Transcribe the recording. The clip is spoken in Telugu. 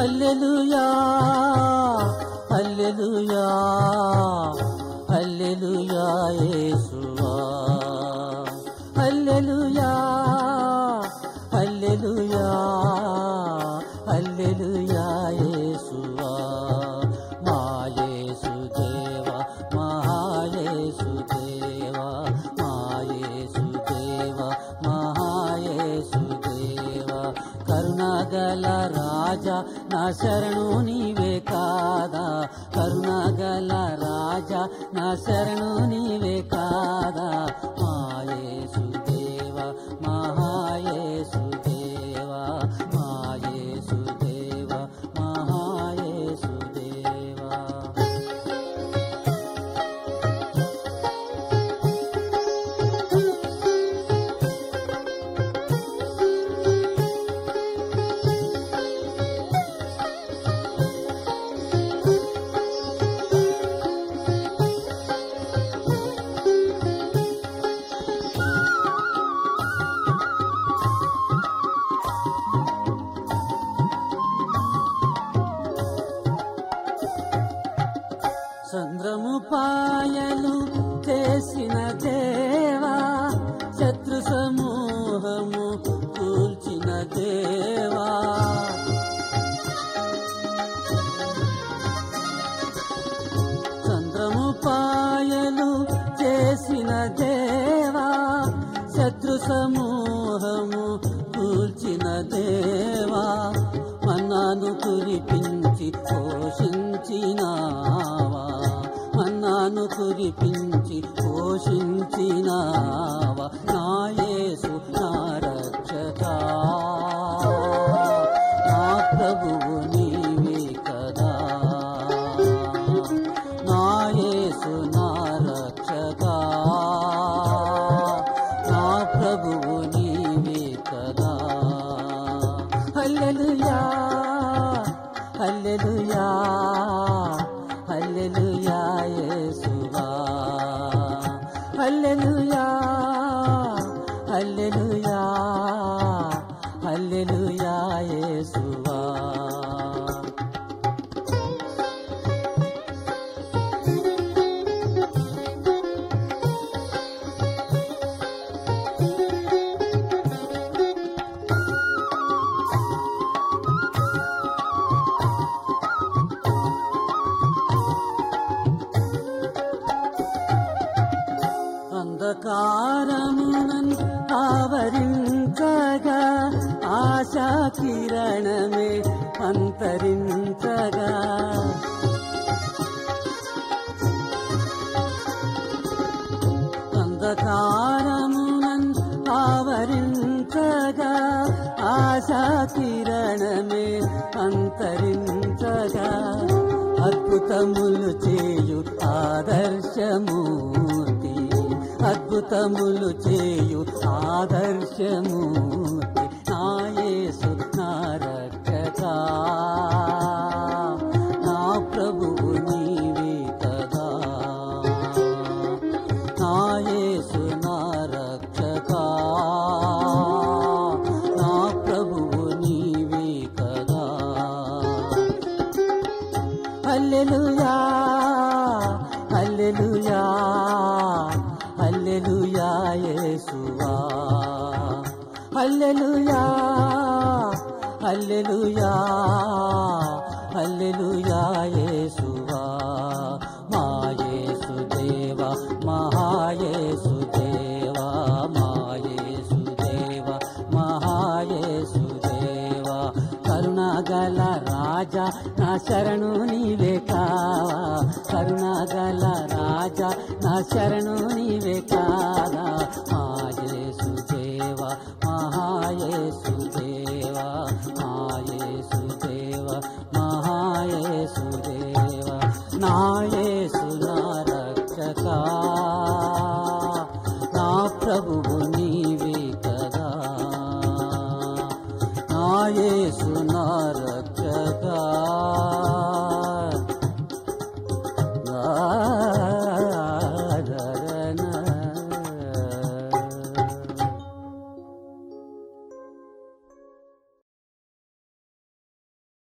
హల్లెలూయా హల్లెలూయా హల్లెలూయా యేసువా హల్లెలూయా హల్లెలూయా హల్లెలూయా యేసువా మా యేసుదేవా మా యేసుదేవా మా యేసుదేవా మా యేసుదేవా కరుణగల రాజా నా శరణు నీవే కాదా కరుణగల రాజా నా శరణు నీవే కాదా మాయేసుదేవా మహాయేసుదేవా మాయేసుదేవా మహాయేసుదేవా చంద్రము పాయలు చేసిన దేవా శత్రు సమూహము కూల్చిన దేవా చంద్రము పాయలు చేసిన దేవా శత్రు సమూహము కూల్చిన దేవా మన్నాను కురిపించి పోషించినావా మన్నాను కురిపించి పోషించినావా నా యేసు నా రక్షకా నా ప్రభువు నీవే కదా నా యేసు నా రక్షకా నా ప్రభువు నీవే కదా హల్లెలూయా హల్లెలూయా హల్లెలూయా యేసువా హల్లెలూయా హల్లెలూయా హల్లెలూయా యేసువా అంధకారమునన్ ఆవరించగా ఆశా కిరణమే అంతరించగా అంధకారమునన్ ఆవరించగా ఆశా కిరణమే అంతరించగా అద్భుతములు చేయు ఆదర్శమూర్తి అద్భుతములు చేయు ఆదర్శమూర్తి నా యేసు నా రక్షకా నా ప్రభువు నీవే కదా నా యేసు నా రక్షకా నా ప్రభువు నీవే కదా హల్లెలూయా హల్లెలూయా హల్లెలూయా యేసువా హల్లెలూయా హల్లెలూయా హల్లెలూయా యేసువా మా యేసుదేవా మహాయేసుదేవా మా యేసుదేవా మహాయేసుదేవా కరుణగల రాజా నా శరణు నీవే కావా కరుణగల రాజా నా శరణు నీవే కాదా మాయేసుదేవా మహాయేసుదేవా మాయేసుదేవా మహాయేసుదేవా నాయేసు నా రక్షకా నా ప్రభువు నీవే కదా నా యేసు నా రక్షకా